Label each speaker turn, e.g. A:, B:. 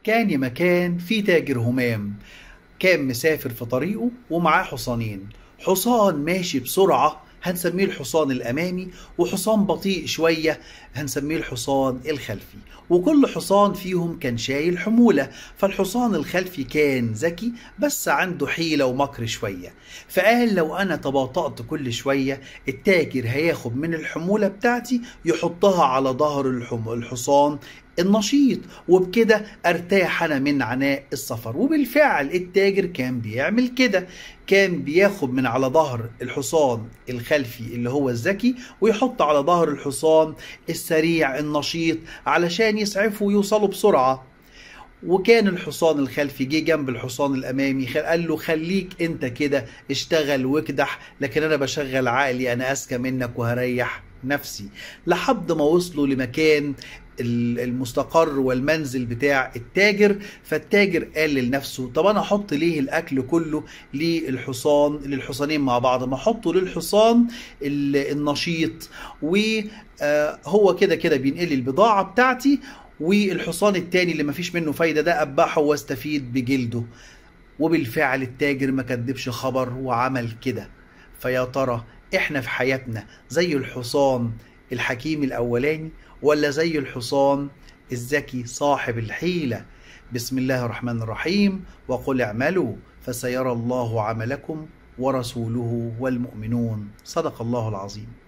A: كان يا مكان في تاجر همام كان مسافر في طريقه ومعاه حصانين حصان ماشي بسرعة هنسميه الحصان الأمامي وحصان بطيء شوية هنسميه الحصان الخلفي وكل حصان فيهم كان شايل حمولة فالحصان الخلفي كان ذكي بس عنده حيلة ومكر شوية فقال لو أنا تباطأت كل شوية التاجر هياخد من الحمولة بتاعتي يحطها على ظهر الحم- الحصان النشيط وبكده ارتاح انا من عناء السفر وبالفعل التاجر كان بيعمل كده كان بياخد من على ظهر الحصان الخلفي اللي هو الذكي ويحط على ظهر الحصان السريع النشيط علشان يسعفوا ويوصلوا بسرعة وكان الحصان الخلفي جه جنب الحصان الامامي خ- قال له خليك انت كده اشتغل واكدح لكن انا بشغل عقلي انا اذكى منك وهريح نفسي لحد ما وصلوا لمكان ال- المستقر والمنزل بتاع التاجر فالتاجر قال لنفسه طب انا احط ليه الاكل كله للحصان للحصانين مع بعض ما احطه للحصان ال- النشيط وهو كده كده بينقل لي البضاعه بتاعتي والحصان التاني اللي مفيش منه فايده ده اذبحه واستفيد بجلده وبالفعل التاجر ما كدبش خبر وعمل كده فيا ترى احنا في حياتنا زي الحصان الحكيم الاولاني ولا زي الحصان الذكي صاحب الحيله بسم الله الرحمن الرحيم وقل اعملوا فسيرى الله عملكم ورسوله والمؤمنون صدق الله العظيم